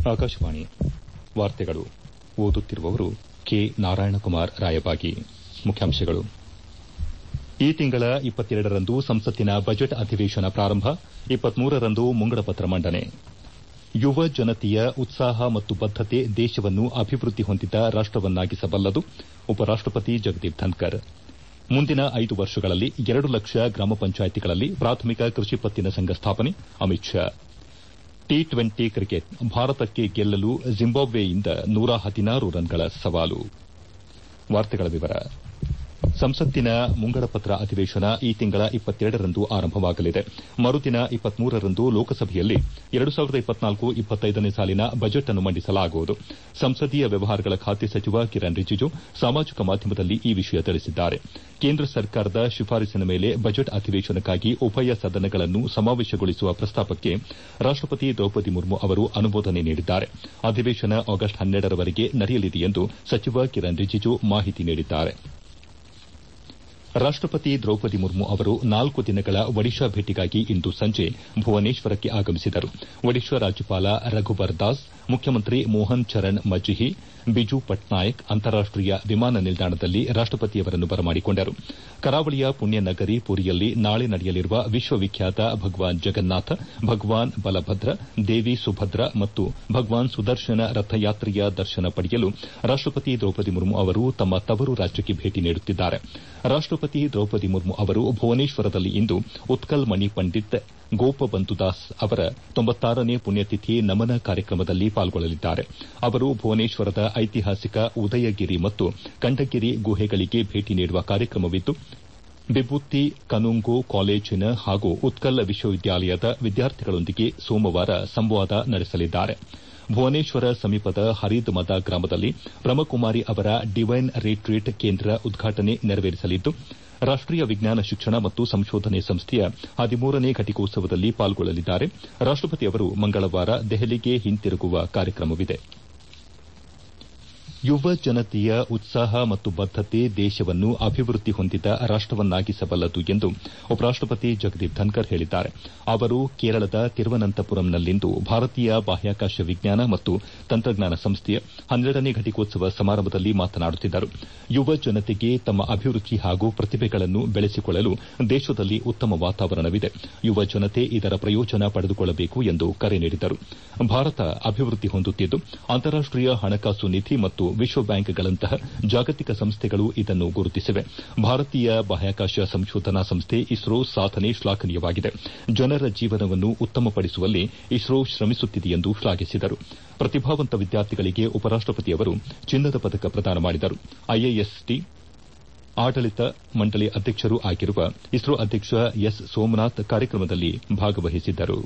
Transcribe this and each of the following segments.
ಆಕಾಶವಾಣಿ ವಾರ್ತೆಗಳು ಓದುತ್ತಿರುವವರು ಕೆ ನಾರಾಯಣಕುಮಾರ್ ರಾಯಬಾಗಿ ಮುಖ್ಯಾಂಶಗಳು ಈ ತಿಂಗಳ ರಂದು ಸಂಸತ್ತಿನ ಬಜೆಟ್ ಅಧಿವೇಶನ ಪ್ರಾರಂಭ ರಂದು ಮುಂಗಡಪತ್ರ ಮಂಡನೆ ಯುವ ಜನತೆಯ ಉತ್ಸಾಹ ಮತ್ತು ಬದ್ದತೆ ದೇಶವನ್ನು ಅಭಿವೃದ್ದಿ ಹೊಂದಿದ ರಾಷ್ಟವನ್ನಾಗಿಸಬಲ್ಲದು ಉಪರಾಷ್ಟಪತಿ ಜಗದೀಪ್ ಧನ್ಕರ್ ಮುಂದಿನ ಐದು ವರ್ಷಗಳಲ್ಲಿ ಎರಡು ಲಕ್ಷ ಗ್ರಾಮ ಪಂಚಾಯಿತಿಗಳಲ್ಲಿ ಪ್ರಾಥಮಿಕ ಕೃಷಿ ಪತ್ತಿನ ಸಂಘ ಸ್ಥಾಪನೆ Amit Shah T twenty cricket ಭಾರತಕ್ಕೆ ಗೆಲ್ಲಲು ಜಿಂಬಾಬ್ವೆಯಿಂದ ನೂರ ಹದಿನಾರು ರನ್ಗಳ ಸವಾಲು ಸಂಸತ್ತಿನ ಮುಂಗಡಪತ್ರ ಅಧಿವೇಶನ ಈ ತಿಂಗಳ ರಂದು ಆರಂಭವಾಗಲಿದೆ ಮರುದಿನ ರಂದು ಲೋಕಸಭೆಯಲ್ಲಿ ನೇ ಸಾಲಿನ ಬಜೆಟ್ ಅನ್ನು ಮಂಡಿಸಲಾಗುವುದು ಸಂಸದೀಯ ವ್ಯವಹಾರಗಳ ಖಾತೆ ಸಚಿವ ಕಿರಣ್ ರಿಜಿಜು ಸಾಮಾಜಿಕ ಮಾಧ್ಯಮದಲ್ಲಿ ಈ ವಿಷಯ ತಿಳಿಸಿದ್ದಾರೆ ಕೇಂದ್ರ ಸರ್ಕಾರದ ಶಿಫಾರಸ್ಸಿನ ಮೇಲೆ ಬಜೆಟ್ ಅಧಿವೇಶನಕ್ಕಾಗಿ ಉಭಯ ಸದನಗಳನ್ನು ಸಮಾವೇಶಗೊಳಿಸುವ ಪ್ರಸ್ತಾಪಕ್ಕೆ ರಾಷ್ಟಪತಿ ದ್ರೌಪದಿ ಮುರ್ಮು ಅವರು ಅನುಮೋದನೆ ನೀಡಿದ್ದಾರೆ ಅಧಿವೇಶನ ಆಗಸ್ಟ್ ಹನ್ನೆರಡರವರೆಗೆ ನಡೆಯಲಿದೆ ಎಂದು ಸಚಿವ ಕಿರಣ್ ರಿಜಿಜು ಮಾಹಿತಿ ನೀಡಿದ್ದಾರೆ ರಾಷ್ಟಪತಿ ದ್ರೌಪದಿ ಮುರ್ಮು ಅವರು ನಾಲ್ಕು ದಿನಗಳ ಒಡಿಶಾ ಭೇಟಿಗಾಗಿ ಇಂದು ಸಂಜೆ ಭುವನೇಶ್ವರಕ್ಕೆ ಆಗಮಿಸಿದರು ಒಡಿಶಾ ರಾಜ್ಯಪಾಲ ರಘುಬರ್ ದಾಸ್ ಮುಖ್ಯಮಂತ್ರಿ ಮೋಹನ್ ಚರಣ್ ಮಜ್ಜಿ ಬಿಜು ಪಟ್ನಾಯಕ್ ಅಂತಾರಾಷ್ಟೀಯ ವಿಮಾನ ನಿಲ್ದಾಣದಲ್ಲಿ ರಾಷ್ಟಪತಿಯವರನ್ನು ಬರಮಾಡಿಕೊಂಡರು ಕರಾವಳಿಯ ಪುಣ್ಯ ನಗರಿ ಪುರಿಯಲ್ಲಿ ನಾಳೆ ನಡೆಯಲಿರುವ ವಿಶ್ವವಿಖ್ಯಾತ ಭಗವಾನ್ ಜಗನ್ನಾಥ ಭಗವಾನ್ ಬಲಭದ್ರ ದೇವಿ ಸುಭದ್ರ ಮತ್ತು ಭಗವಾನ್ ಸುದರ್ಶನ ರಥಯಾತ್ರೆಯ ದರ್ಶನ ಪಡೆಯಲು ರಾಷ್ಟಪತಿ ದ್ರೌಪದಿ ಮುರ್ಮು ಅವರು ತಮ್ಮ ತವರು ರಾಜ್ಯಕ್ಕೆ ಭೇಟಿ ನೀಡುತ್ತಿದ್ದಾರೆ ರಾಷ್ಟಪತಿ ದ್ರೌಪದಿ ಮುರ್ಮು ಅವರು ಭುವನೇಶ್ವರದಲ್ಲಿ ಇಂದು ಉತ್ಕಲ್ ಮಣಿ ಪಂಡಿತ್ ಗೋಪಬಂಧು ದಾಸ್ ಅವರ ನೇ ಪುಣ್ಯತಿಥಿ ನಮನ ಕಾರ್ಯಕ್ರಮದಲ್ಲಿ ಪಾಲ್ಗೊಳ್ಳಲಿದ್ದಾರೆ ಅವರು ಭುವನೇಶ್ವರದ ಐತಿಹಾಸಿಕ ಉದಯಗಿರಿ ಮತ್ತು ಕಂಠಗಿರಿ ಗುಹೆಗಳಿಗೆ ಭೇಟಿ ನೀಡುವ ಕಾರ್ಯಕ್ರಮವಿದ್ದು ಬಿಭೂತಿ ಕನುಂಗು ಕಾಲೇಜಿನ ಹಾಗೂ ಉತ್ಕಲ್ ವಿಶ್ವವಿದ್ಯಾಲಯದ ವಿದ್ಯಾರ್ಥಿಗಳೊಂದಿಗೆ ಸೋಮವಾರ ಸಂವಾದ ನಡೆಸಲಿದ್ದಾರೆ ಭುವನೇಶ್ವರ ಸಮೀಪದ ಹರಿದ್ಮದ ಗ್ರಾಮದಲ್ಲಿ ಬ್ರಹ್ಮಕುಮಾರಿ ಅವರ ಡಿವೈನ್ ರಿಟ್ರೀಟ್ ಕೇಂದ್ರ ಉದ್ಘಾಟನೆ ನೆರವೇರಿಸಲಿದ್ದು ರಾಷ್ಟೀಯ ವಿಜ್ಞಾನ ಶಿಕ್ಷಣ ಮತ್ತು ಸಂಶೋಧನೆ ಸಂಸ್ಥೆಯ ಹದಿಮೂರನೇ ಘಟಿಕೋತ್ಸವದಲ್ಲಿ ಪಾಲ್ಗೊಳ್ಳಲಿದ್ದಾರೆ ರಾಷ್ಟಪತಿ ಅವರು ಮಂಗಳವಾರ ದೆಹಲಿಗೆ ಹಿಂತಿರುಗುವ ಕಾರ್ಯಕ್ರಮವಿದೆ ಯುವ ಜನತೆಯ ಉತ್ಸಾಹ ಮತ್ತು ಬದ್ದತೆ ದೇಶವನ್ನು ಅಭಿವೃದ್ದಿ ಹೊಂದಿದ ರಾಷ್ಟವನ್ನಾಗಿಸಬಲ್ಲದು ಎಂದು ಉಪರಾಷ್ಟಪತಿ ಜಗದೀಪ್ ಧನ್ಕರ್ ಹೇಳಿದ್ದಾರೆ ಅವರು ಕೇರಳದ ತಿರುವನಂತಪುರಂನಲ್ಲಿಂದು ಭಾರತೀಯ ಬಾಹ್ಯಾಕಾಶ ವಿಜ್ಞಾನ ಮತ್ತು ತಂತ್ರಜ್ಞಾನ ಸಂಸ್ಥೆಯ ಹನ್ನೆರಡನೇ ಘಟಿಕೋತ್ಸವ ಸಮಾರಂಭದಲ್ಲಿ ಮಾತನಾಡುತ್ತಿದ್ದರು ಯುವ ಜನತೆಗೆ ತಮ್ಮ ಅಭಿರುಚಿ ಹಾಗೂ ಪ್ರತಿಭೆಗಳನ್ನು ಬೆಳೆಸಿಕೊಳ್ಳಲು ದೇಶದಲ್ಲಿ ಉತ್ತಮ ವಾತಾವರಣವಿದೆ ಯುವ ಜನತೆ ಇದರ ಪ್ರಯೋಜನ ಪಡೆದುಕೊಳ್ಳಬೇಕು ಎಂದು ಕರೆ ನೀಡಿದರು ಭಾರತ ಅಭಿವೃದ್ದಿ ಹೊಂದುತ್ತಿದ್ದು ಅಂತಾರಾಷ್ಟೀಯ ಹಣಕಾಸು ನಿಧಿ ಮತ್ತು ವಿಶ್ವ ಬ್ಯಾಂಕ್ಗಳಂತಹ ಜಾಗತಿಕ ಸಂಸ್ಥೆಗಳು ಇದನ್ನು ಗುರುತಿಸಿವೆ ಭಾರತೀಯ ಬಾಹ್ಯಾಕಾಶ ಸಂಶೋಧನಾ ಸಂಸ್ಥೆ ಇಸ್ರೋ ಸಾಧನೆ ಶ್ಲಾಘನೀಯವಾಗಿದೆ ಜನರ ಜೀವನವನ್ನು ಉತ್ತಮಪಡಿಸುವಲ್ಲಿ ಇಸ್ರೋ ಶ್ರಮಿಸುತ್ತಿದೆ ಎಂದು ಶ್ಲಾಘಿಸಿದರು ಪ್ರತಿಭಾವಂತ ವಿದ್ಯಾರ್ಥಿಗಳಿಗೆ ಉಪರಾಷ್ಟಪತಿಯವರು ಚಿನ್ನದ ಪದಕ ಪ್ರದಾನ ಮಾಡಿದರು ಐಐಎಸ್ಟಿ ಆಡಳಿತ ಮಂಡಳಿ ಅಧ್ಯಕ್ಷರೂ ಆಗಿರುವ ಇಸ್ರೋ ಅಧ್ಯಕ್ಷ ಎಸ್ ಸೋಮನಾಥ್ ಕಾರ್ಯಕ್ರಮದಲ್ಲಿ ಭಾಗವಹಿಸಿದ್ದರು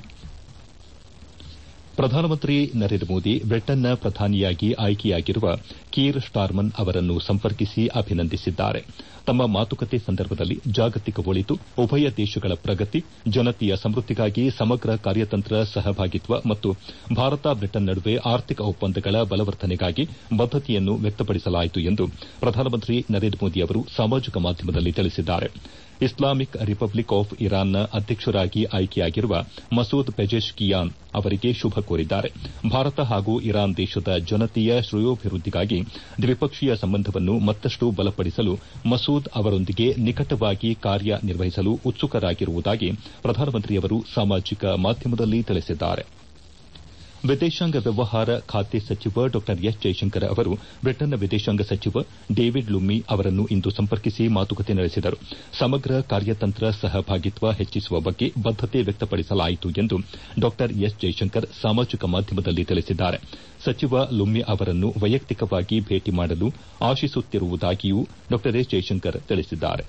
ಪ್ರಧಾನಮಂತ್ರಿ ನರೇಂದ್ರ ಮೋದಿ ಬ್ರಿಟನ್ನ ಪ್ರಧಾನಿಯಾಗಿ ಆಯ್ಕೆಯಾಗಿರುವ ಕೀರ್ ಸ್ಟಾರ್ಮರ್ ಅವರನ್ನು ಸಂಪರ್ಕಿಸಿ ಅಭಿನಂದಿಸಿದ್ದಾರೆ ತಮ್ಮ ಮಾತುಕತೆ ಸಂದರ್ಭದಲ್ಲಿ ಜಾಗತಿಕ ಒಳಿತು ಉಭಯ ದೇಶಗಳ ಪ್ರಗತಿ ಜನತೆಯ ಸಮೃದ್ದಿಗಾಗಿ ಸಮಗ್ರ ಕಾರ್ಯತಂತ್ರ ಸಹಭಾಗಿತ್ವ ಮತ್ತು ಭಾರತ ಬ್ರಿಟನ್ ನಡುವೆ ಆರ್ಥಿಕ ಒಪ್ಪಂದಗಳ ಬಲವರ್ಧನೆಗಾಗಿ ಬದ್ದತೆಯನ್ನು ವ್ಯಕ್ತಪಡಿಸಲಾಯಿತು ಎಂದು ಪ್ರಧಾನಮಂತ್ರಿ ನರೇಂದ್ರ ಮೋದಿ ಅವರು ಸಾಮಾಜಿಕ ಮಾಧ್ಯಮದಲ್ಲಿ ತಿಳಿಸಿದ್ದಾರೆ ಇಸ್ಲಾಮಿಕ್ ರಿಪಬ್ಲಿಕ್ ಆಫ್ ಇರಾನ್ನ ಅಧ್ಯಕ್ಷರಾಗಿ ಆಯ್ಕೆಯಾಗಿರುವ ಮಸೂದ್ ಪೆಜೆಶ್ಕಿಯಾನ್ ಅವರಿಗೆ ಶುಭ ಕೋರಿದ್ದಾರೆ ಭಾರತ ಹಾಗೂ ಇರಾನ್ ದೇಶದ ಜನತೆಯ ಶ್ರೇಯೋಭಿವೃದ್ದಿಗಾಗಿ ದ್ವಿಪಕ್ಷೀಯ ಸಂಬಂಧವನ್ನು ಮತ್ತಷ್ಟು ಬಲಪಡಿಸಲು ಮಸೂದ್ ಅವರೊಂದಿಗೆ ನಿಕಟವಾಗಿ ಕಾರ್ಯನಿರ್ವಹಿಸಲು ಉತ್ಸುಕರಾಗಿರುವುದಾಗಿ ಪ್ರಧಾನಮಂತ್ರಿಯವರು ಸಾಮಾಜಿಕ ಮಾಧ್ಯಮದಲ್ಲಿ ತಿಳಿಸಿದ್ದಾರೆ ವಿದೇಶಾಂಗ ವ್ಯವಹಾರ ಖಾತೆ ಸಚಿವ ಡಾ ಎಸ್ ಜೈಶಂಕರ್ ಅವರು ಬ್ರಿಟನ್ನ ವಿದೇಶಾಂಗ ಸಚಿವ ಡೇವಿಡ್ ಲುಮ್ಮಿ ಅವರನ್ನು ಇಂದು ಸಂಪರ್ಕಿಸಿ ಮಾತುಕತೆ ನಡೆಸಿದರು ಸಮಗ್ರ ಕಾರ್ಯತಂತ್ರ ಸಹಭಾಗಿತ್ವ ಹೆಚ್ಚಿಸುವ ಬಗ್ಗೆ ಬದ್ದತೆ ವ್ಯಕ್ತಪಡಿಸಲಾಯಿತು ಎಂದು ಡಾ ಎಸ್ ಜೈಶಂಕರ್ ಸಾಮಾಜಿಕ ಮಾಧ್ಯಮದಲ್ಲಿ ತಿಳಿಸಿದ್ದಾರೆ ಸಚಿವ ಲುಮ್ಮಿ ಅವರನ್ನು ವೈಯಕ್ತಿಕವಾಗಿ ಭೇಟಿ ಮಾಡಲು ಆಶಿಸುತ್ತಿರುವುದಾಗಿಯೂ ಡಾ ಎಸ್ ಜೈಶಂಕರ್ ತಿಳಿಸಿದ್ದಾರೆ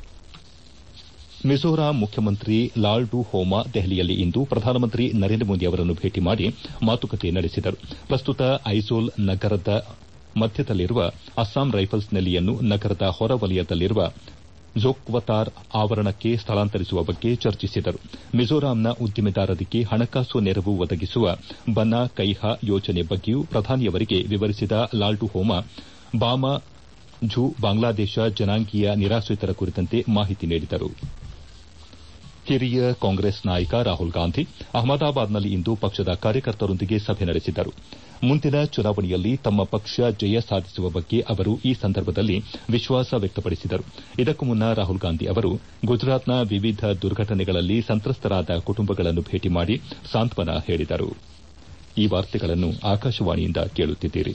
ಮಿಜೋರಾಂ ಮುಖ್ಯಮಂತ್ರಿ ಲಾಲ್ಡು ಹೋಮಾ ದೆಹಲಿಯಲ್ಲಿ ಇಂದು ಪ್ರಧಾನಮಂತ್ರಿ ನರೇಂದ್ರ ಮೋದಿ ಅವರನ್ನು ಭೇಟಿ ಮಾಡಿ ಮಾತುಕತೆ ನಡೆಸಿದರು ಪ್ರಸ್ತುತ ಐಜ್ವಾಲ್ ನಗರದ ಮಧ್ಯದಲ್ಲಿರುವ ಅಸ್ಸಾಂ ರೈಫಲ್ಸ್ ನೆಲೆಯನ್ನು ನಗರದ ಹೊರವಲಯದಲ್ಲಿರುವ ಜೋಕ್ವತಾರ್ ಆವರಣಕ್ಕೆ ಸ್ಥಳಾಂತರಿಸುವ ಬಗ್ಗೆ ಚರ್ಚಿಸಿದರು ಮಿಜೋರಾಂನ ಉದ್ದಿಮೆದಾರರಿಗೆ ಹಣಕಾಸು ನೆರವು ಒದಗಿಸುವ ಬನಾ ಕೈಹಾ ಯೋಜನೆ ಬಗ್ಗೆಯೂ ಪ್ರಧಾನಿಯವರಿಗೆ ವಿವರಿಸಿದ ಲಾಲ್ಡು ಹೋಮಾ ಬಾಮಾ ಝು ಬಾಂಗ್ಲಾದೇಶ ಜನಾಂಗೀಯ ನಿರಾಶ್ರಿತರ ಕುರಿತಂತೆ ಮಾಹಿತಿ ನೀಡಿದರು ಹಿರಿಯ ಕಾಂಗ್ರೆಸ್ ನಾಯಕ ರಾಹುಲ್ ಗಾಂಧಿ ಅಹಮದಾಬಾದ್ನಲ್ಲಿ ಇಂದು ಪಕ್ಷದ ಕಾರ್ಯಕರ್ತರೊಂದಿಗೆ ಸಭೆ ನಡೆಸಿದರು ಮುಂದಿನ ಚುನಾವಣೆಯಲ್ಲಿ ತಮ್ಮ ಪಕ್ಷ ಜಯ ಸಾಧಿಸುವ ಬಗ್ಗೆ ಅವರು ಈ ಸಂದರ್ಭದಲ್ಲಿ ವಿಶ್ವಾಸ ವ್ಯಕ್ತಪಡಿಸಿದರು ಇದಕ್ಕೂ ಮುನ್ನ ರಾಹುಲ್ ಗಾಂಧಿ ಅವರು ಗುಜರಾತ್ನ ವಿವಿಧ ದುರ್ಘಟನೆಗಳಲ್ಲಿ ಸಂತ್ರಸ್ತರಾದ ಕುಟುಂಬಗಳನ್ನು ಭೇಟಿ ಮಾಡಿ ಸಾಂತ್ವನ ಹೇಳಿದರು ಈ ವಾರ್ತೆಗಳನ್ನು ಆಕಾಶವಾಣಿಯಿಂದ ಕೇಳುತ್ತಿದ್ದೀರಿ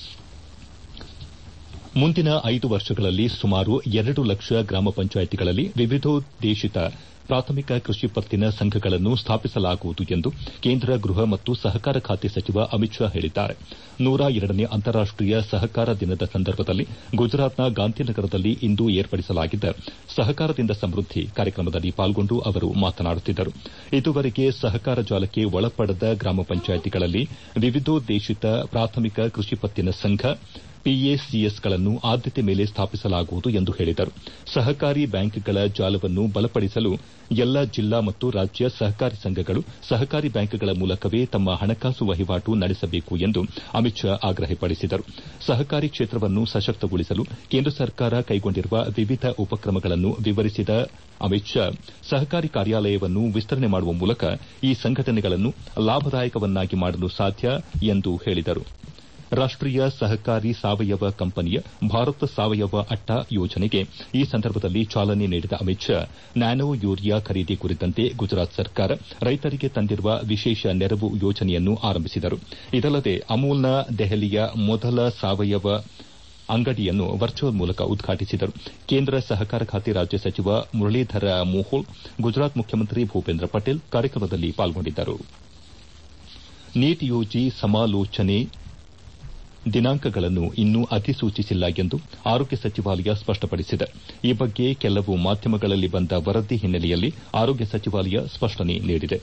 ಮುಂದಿನ ಐದು ವರ್ಷಗಳಲ್ಲಿ ಸುಮಾರು ಎರಡು ಲಕ್ಷ ಗ್ರಾಮ ಪಂಚಾಯಿತಿಗಳಲ್ಲಿ ವಿವಿಧೋದ್ದೇಶಿತ ಪ್ರಾಥಮಿಕ ಕೃಷಿ ಪತ್ತಿನ ಸಂಘಗಳನ್ನು ಸ್ಥಾಪಿಸಲಾಗುವುದು ಎಂದು ಕೇಂದ್ರ ಗೃಹ ಮತ್ತು ಸಹಕಾರ ಖಾತೆ ಸಚಿವ ಅಮಿತ್ ಶಾ ಹೇಳಿದ್ದಾರೆ ನೂರ ಎರಡನೇ ಅಂತಾರಾಷ್ಟೀಯ ಸಹಕಾರ ದಿನದ ಸಂದರ್ಭದಲ್ಲಿ ಗುಜರಾತ್ನ ಗಾಂಧಿನಗರದಲ್ಲಿ ಇಂದು ಏರ್ಪಡಿಸಲಾಗಿದ್ದ ಸಹಕಾರದಿಂದ ಸಮೃದ್ಧಿ ಕಾರ್ಯಕ್ರಮದಲ್ಲಿ ಪಾಲ್ಗೊಂಡು ಅವರು ಮಾತನಾಡುತ್ತಿದ್ದರು ಇದುವರೆಗೆ ಸಹಕಾರ ಜಾಲಕ್ಕೆ ಒಳಪಡದ ಗ್ರಾಮ ಪಂಚಾಯಿತಿಗಳಲ್ಲಿ ವಿವಿಧೋದ್ದೇಶಿತ ಪ್ರಾಥಮಿಕ ಕೃಷಿ ಪತ್ತಿನ ಸಂಘ ಪಿಎಸಿಎಸ್ಗಳನ್ನು ಆದ್ಯತೆ ಮೇಲೆ ಸ್ಥಾಪಿಸಲಾಗುವುದು ಎಂದು ಹೇಳಿದರು ಸಹಕಾರಿ ಬ್ಯಾಂಕ್ಗಳ ಜಾಲವನ್ನು ಬಲಪಡಿಸಲು ಎಲ್ಲ ಜಿಲ್ಲಾ ಮತ್ತು ರಾಜ್ಯ ಸಹಕಾರಿ ಸಂಘಗಳು ಸಹಕಾರಿ ಬ್ಯಾಂಕ್ಗಳ ಮೂಲಕವೇ ತಮ್ಮ ಹಣಕಾಸು ವಹಿವಾಟು ನಡೆಸಬೇಕು ಎಂದು ಅಮಿತ್ ಶಾ ಆಗ್ರಹಪಡಿಸಿದರು ಸಹಕಾರಿ ಕ್ಷೇತ್ರವನ್ನು ಸಶಕ್ತಗೊಳಿಸಲು ಕೇಂದ್ರ ಸರ್ಕಾರ ಕೈಗೊಂಡಿರುವ ವಿವಿಧ ಉಪಕ್ರಮಗಳನ್ನು ವಿವರಿಸಿದ ಅಮಿತ್ ಶಾ ಸಹಕಾರಿ ಕಾರ್ಯಾಲಯವನ್ನು ವಿಸ್ತರಣೆ ಮಾಡುವ ಮೂಲಕ ಈ ಸಂಘಟನೆಗಳನ್ನು ಲಾಭದಾಯಕವನ್ನಾಗಿ ಮಾಡಲು ಸಾಧ್ಯ ಎಂದು ಹೇಳಿದರು ರಾಷ್ಟೀಯ ಸಹಕಾರಿ ಸಾವಯವ ಕಂಪನಿಯ ಭಾರತ್ ಸಾವಯವ ಅಟ್ಟ ಯೋಜನೆಗೆ ಈ ಸಂದರ್ಭದಲ್ಲಿ ಚಾಲನೆ ನೀಡಿದ ಅಮಿತ್ ಶಾ ನ್ಯಾನೋ ಯೂರಿಯಾ ಖರೀದಿ ಕುರಿತಂತೆ ಗುಜರಾತ್ ಸರ್ಕಾರ ರೈತರಿಗೆ ತಂದಿರುವ ವಿಶೇಷ ನೆರವು ಯೋಜನೆಯನ್ನು ಆರಂಭಿಸಿದರು ಇದಲ್ಲದೆ ಅಮೂಲ್ನ ದೆಹಲಿಯ ಮೊದಲ ಸಾವಯವ ಅಂಗಡಿಯನ್ನು ವರ್ಚುವಲ್ ಮೂಲಕ ಉದ್ಘಾಟಿಸಿದರು ಕೇಂದ್ರ ಸಹಕಾರ ಖಾತೆ ರಾಜ್ಯ ಸಚಿವ ಮುರಳೀಧರ ಮೋಹೋಳ್ ಗುಜರಾತ್ ಮುಖ್ಯಮಂತ್ರಿ ಭೂಪೇಂದ್ರ ಪಟೇಲ್ ಕಾರ್ಯಕ್ರಮದಲ್ಲಿ ಪಾಲ್ಗೊಂಡಿದ್ದರು ನೀಟ್ ಯುಜಿ ಸಮಾಲೋಚನೆ ದಿನಾಂಕಗಳನ್ನು ಇನ್ನೂ ಅಧಿಸೂಚಿಸಿಲ್ಲ ಎಂದು ಆರೋಗ್ಯ ಸಚಿವಾಲಯ ಸ್ಪಷ್ಟಪಡಿಸಿದೆ ಈ ಬಗ್ಗೆ ಕೆಲವು ಮಾಧ್ಯಮಗಳಲ್ಲಿ ಬಂದ ವರದಿ ಹಿನ್ನೆಲೆಯಲ್ಲಿ ಆರೋಗ್ಯ ಸಚಿವಾಲಯ ಸ್ಪಷ್ಟನೆ ನೀಡಿದೆ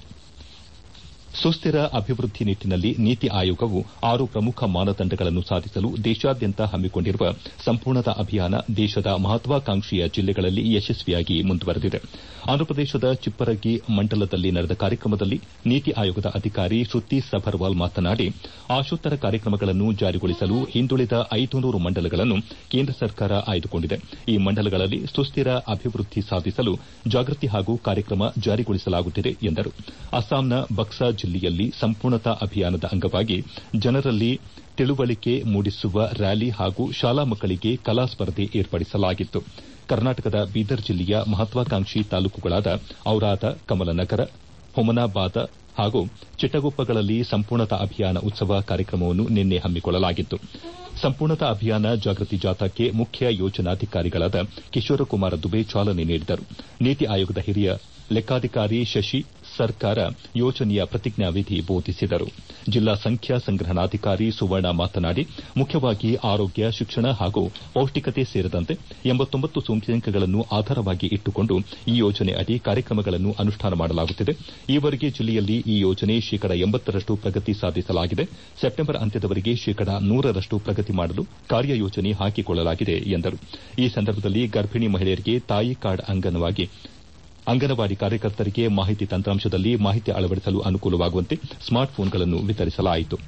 ಸುಸ್ತಿರ ಅಭಿವೃದ್ಧಿ ನಿಟ್ಟಿನಲ್ಲಿ ನೀತಿ ಆಯೋಗವು ಆರು ಪ್ರಮುಖ ಮಾನದಂಡಗಳನ್ನು ಸಾಧಿಸಲು ದೇಶಾದ್ಯಂತ ಹಮ್ಮಿಕೊಂಡಿರುವ ಸಂಪೂರ್ಣತಾ ಅಭಿಯಾನ ದೇಶದ ಮಹತ್ವಾಕಾಂಕ್ಷೆಯ ಜಿಲ್ಲೆಗಳಲ್ಲಿ ಯಶಸ್ವಿಯಾಗಿ ಮುಂದುವರೆದಿದೆ ಆಂಧ್ರಪ್ರದೇಶದ ಚಿಪ್ಪರಗಿ ಮಂಡಲದಲ್ಲಿ ನಡೆದ ಕಾರ್ಯಕ್ರಮದಲ್ಲಿ ನೀತಿ ಆಯೋಗದ ಅಧಿಕಾರಿ ಶ್ರುತಿ ಸಭರ್ವಾಲ್ ಮಾತನಾಡಿ ಆಶೋತ್ತರ ಕಾರ್ಯಕ್ರಮಗಳನ್ನು ಜಾರಿಗೊಳಿಸಲು ಹಿಂದುಳಿದ ಐದುನೂರು ಮಂಡಲಗಳನ್ನು ಕೇಂದ್ರ ಸರ್ಕಾರ ಆಯ್ದುಕೊಂಡಿದೆ ಈ ಮಂಡಲಗಳಲ್ಲಿ ಸುಸ್ತಿರ ಅಭಿವೃದ್ಧಿ ಸಾಧಿಸಲು ಜಾಗೃತಿ ಹಾಗೂ ಕಾರ್ಯಕ್ರಮ ಜಾರಿಗೊಳಿಸಲಾಗುತ್ತಿದೆ ಎಂದರು ಅಸ್ಸಾಂನ ಬಕ್ಸಾ ಜಿಲ್ಲೆಯಲ್ಲಿ ಸಂಪೂರ್ಣತಾ ಅಭಿಯಾನದ ಅಂಗವಾಗಿ ಜನರಲ್ಲಿ ತಿಳುವಳಿಕೆ ಮೂಡಿಸುವ ರ್ಯಾಲಿ ಹಾಗೂ ಶಾಲಾ ಮಕ್ಕಳಿಗೆ ಕಲಾ ಸ್ಪರ್ಧೆ ಏರ್ಪಡಿಸಲಾಗಿತ್ತು ಕರ್ನಾಟಕದ ಬೀದರ್ ಜಿಲ್ಲೆಯ ಮಹತ್ವಾಕಾಂಕ್ಷಿ ತಾಲೂಕುಗಳಾದ ಔರಾದ ಕಮಲನಗರ ಹುಮನಾಬಾದ ಹಾಗೂ ಚಿಟ್ಟಗೊಪ್ಪಗಳಲ್ಲಿ ಸಂಪೂರ್ಣತಾ ಅಭಿಯಾನ ಉತ್ಸವ ಕಾರ್ಯಕ್ರಮವನ್ನು ನಿನ್ನೆ ಹಮ್ಮಿಕೊಳ್ಳಲಾಗಿತ್ತು ಸಂಪೂರ್ಣತಾ ಅಭಿಯಾನ ಜಾಗೃತಿ ಜಾಥಾಕ್ಕೆ ಮುಖ್ಯ ಯೋಜನಾಧಿಕಾರಿಗಳಾದ ಕಿಶೋರಕುಮಾರ ದುಬೆ ಚಾಲನೆ ನೀಡಿದರು ನೀತಿ ಆಯೋಗದ ಹಿರಿಯ ಲೆಕ್ಕಾಧಿಕಾರಿ ಶಶಿ ಸರ್ಕಾರ ಯೋಜನೆಯ ಪ್ರತಿಜ್ಞಾವಿಧಿ ಬೋಧಿಸಿದರು ಜಿಲ್ಲಾ ಸಂಖ್ಯಾ ಸಂಗ್ರಹಣಾಧಿಕಾರಿ ಸುವರ್ಣ ಮಾತನಾಡಿ ಮುಖ್ಯವಾಗಿ ಆರೋಗ್ಯ ಶಿಕ್ಷಣ ಹಾಗೂ ಪೌಷ್ಟಿಕತೆ ಸೇರಿದಂತೆ ಎಂಬತ್ತೊಂಬತ್ತು ಸೂಚ್ಯಂಕಗಳನ್ನು ಆಧಾರವಾಗಿ ಇಟ್ಟುಕೊಂಡು ಈ ಯೋಜನೆ ಅಡಿ ಕಾರ್ಯಕ್ರಮಗಳನ್ನು ಅನುಷ್ಠಾನ ಮಾಡಲಾಗುತ್ತಿದೆ ಈವರೆಗೆ ಜಿಲ್ಲೆಯಲ್ಲಿ ಈ ಯೋಜನೆ ಶೇಕಡ ಎಂಬತ್ತರಷ್ಟು ಪ್ರಗತಿ ಸಾಧಿಸಲಾಗಿದೆ ಸೆಪ್ಟೆಂಬರ್ ಅಂತ್ಯದವರೆಗೆ ಶೇಕಡ ನೂರರಷ್ಟು ಪ್ರಗತಿ ಮಾಡಲು ಕಾರ್ಯಯೋಜನೆ ಹಾಕಿಕೊಳ್ಳಲಾಗಿದೆ ಎಂದರು ಈ ಸಂದರ್ಭದಲ್ಲಿ ಗರ್ಭಿಣಿ ಮಹಿಳೆಯರಿಗೆ ತಾಯಿ ಕಾರ್ಡ್ ಅಂಗವಾಗಿ ಅಂಗನವಾಡಿ ಕಾರ್ಯಕರ್ತರಿಗೆ ಮಾಹಿತಿ ತಂತ್ರಾಂಶದಲ್ಲಿ ಮಾಹಿತಿ ಅಳವಡಿಸಲು ಅನುಕೂಲವಾಗುವಂತೆ ಸ್ಮಾರ್ಟ್ ಫೋನ್ಗಳನ್ನು ವಿತರಿಸಲಾಯಿತು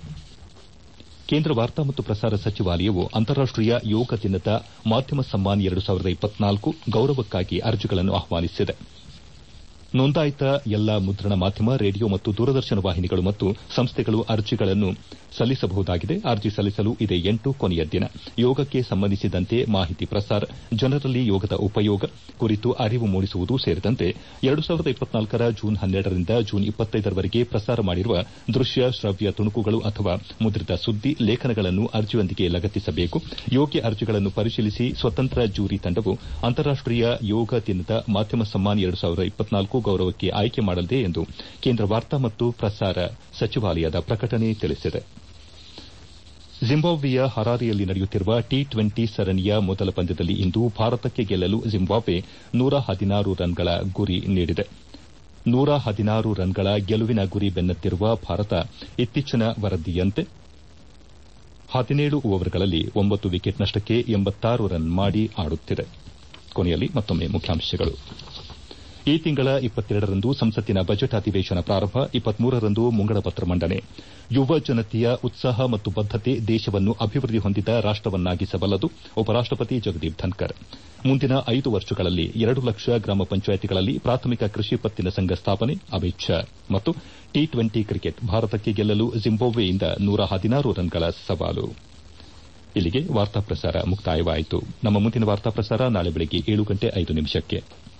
ಕೇಂದ್ರ ವಾರ್ತಾ ಮತ್ತು ಪ್ರಸಾರ ಸಚಿವಾಲಯವು ಅಂತಾರಾಷ್ಟೀಯ ಯೋಗ ದಿನದ ಮಾಧ್ಯಮ ಸಮ್ಮಾನ್ ಎರಡು ಸಾವಿರದ ಇಪ್ಪತ್ನಾಲ್ಕು ಗೌರವಕ್ಕಾಗಿ ಅರ್ಜಿಗಳನ್ನು ಆಹ್ವಾನಿಸಿದೆ ನೋಂದಾಯಿತ ಎಲ್ಲ ಮುದ್ರಣ ಮಾಧ್ಯಮ ರೇಡಿಯೋ ಮತ್ತು ದೂರದರ್ಶನ ವಾಹಿನಿಗಳು ಮತ್ತು ಸಂಸ್ಥೆಗಳು ಅರ್ಜಿಗಳನ್ನು ಸಲ್ಲಿಸಬಹುದಾಗಿದೆ ಅರ್ಜಿ ಸಲ್ಲಿಸಲು ಇದೇ ಎಂಟು ಕೊನೆಯ ದಿನ ಯೋಗಕ್ಕೆ ಸಂಬಂಧಿಸಿದಂತೆ ಮಾಹಿತಿ ಪ್ರಸಾರ ಜನರಲ್ಲಿ ಯೋಗದ ಉಪಯೋಗ ಕುರಿತು ಅರಿವು ಮೂಡಿಸುವುದು ಸೇರಿದಂತೆ ಎರಡು ಸಾವಿರದ ಇಪ್ಪತ್ನಾಲ್ಕರ ಜೂನ್ ಹನ್ನೆರಡರಿಂದ ಜೂನ್ ಇಪ್ಪತ್ತೈದರವರೆಗೆ ಪ್ರಸಾರ ಮಾಡಿರುವ ದೃಶ್ಯ ಶ್ರವ್ಯ ತುಣುಕುಗಳು ಅಥವಾ ಮುದ್ರಿತ ಸುದ್ದಿ ಲೇಖನಗಳನ್ನು ಅರ್ಜಿಯೊಂದಿಗೆ ಲಗತ್ತಿಸಬೇಕು ಯೋಗ್ಯ ಅರ್ಜಿಗಳನ್ನು ಪರಿಶೀಲಿಸಿ ಸ್ವತಂತ್ರ ಜೂರಿ ತಂಡವು ಅಂತಾರಾಷ್ಟೀಯ ಯೋಗ ದಿನದ ಮಾಧ್ಯಮ ಸಮ್ಮಾನ್ ಎರಡು ಸಾವಿರದ ಇಪ್ಪತ್ನಾಲ್ಕು ಗೌರವಕ್ಕೆ ಆಯ್ಕೆ ಮಾಡಲಿದೆ ಎಂದು ಕೇಂದ್ರ ವಾರ್ತಾ ಮತ್ತು ಪ್ರಸಾರ ಸಚಿವಾಲಯದ ಪ್ರಕಟಣೆ ತಿಳಿಸಿದೆ ಜಿಂಬಾಬ್ವೆಯ ಹರಾರೆಯಲ್ಲಿ ನಡೆಯುತ್ತಿರುವ ಟಿ ಟ್ವೆಂಟಿ ಸರಣಿಯ ಮೊದಲ ಪಂದ್ಯದಲ್ಲಿ ಇಂದು ಭಾರತಕ್ಕೆ ಗೆಲ್ಲಲು ಜಿಂಬಾಬ್ವೆ ನೂರ ಹದಿನಾರು ರನ್ಗಳ ಗುರಿ ನೀಡಿದೆ ನೂರ ಹದಿನಾರು ರನ್ಗಳ ಗೆಲುವಿನ ಗುರಿ ಬೆನ್ನತ್ತಿರುವ ಭಾರತ ಇತ್ತೀಚಿನ ವರದಿಯಂತೆ ಹದಿನೇಳು ಓವರ್ಗಳಲ್ಲಿ ಒಂಬತ್ತು ವಿಕೆಟ್ ನಷ್ಟಕ್ಕೆ ಎಂಬತ್ತಾರು ರನ್ ಮಾಡಿ ಆಡುತ್ತಿದೆ ಕೊನೆಯಲ್ಲಿ ಮತ್ತೊಮ್ಮೆ ಮುಖ್ಯಾಂಶಗಳು ಈ ತಿಂಗಳ ರಂದು ಸಂಸತ್ತಿನ ಬಜೆಟ್ ಅಧಿವೇಶನ ಪ್ರಾರಂಭ ರಂದು ಮುಂಗಡಪತ್ರ ಮಂಡನೆ ಯುವ ಜನತೆಯ ಉತ್ಸಾಹ ಮತ್ತು ಬದ್ದತೆ ದೇಶವನ್ನು ಅಭಿವೃದ್ದಿ ಹೊಂದಿದ ರಾಷ್ಟವನ್ನಾಗಿಸಬಲ್ಲದು ಉಪರಾಷ್ಟಪತಿ ಜಗದೀಪ್ ಧನ್ಕರ್ ಮುಂದಿನ ಐದು ವರ್ಷಗಳಲ್ಲಿ ಎರಡು ಲಕ್ಷ ಗ್ರಾಮ ಪಂಚಾಯಿತಿಗಳಲ್ಲಿ ಪ್ರಾಥಮಿಕ ಕೃಷಿ ಪತ್ತಿನ ಸಂಘ ಸ್ಥಾಪನೆ ಅಮಿತ್ ಶಾ ಮತ್ತು ಟಿ ಟ್ವೆಂಟಿ ಕ್ರಿಕೆಟ್ ಭಾರತಕ್ಕೆ ಗೆಲ್ಲಲು ಜಿಂಬಾಬ್ವೆಯಿಂದ ನೂರ ಹದಿನಾರು ರನ್ಗಳ ಸವಾಲು ಇಲ್ಲಿಗೆ ವಾರ್ತಾ ಪ್ರಸಾರ ಮುಕ್ತಾಯವಾಯಿತು ನಮ್ಮ ಮುಂದಿನ ವಾರ್ತಾ ಪ್ರಸಾರ ನಾಳೆ ಬೆಳಗ್ಗೆ ಏಳು ಗಂಟೆ ಐದು ನಿಮಿಷಕ್ಕೆ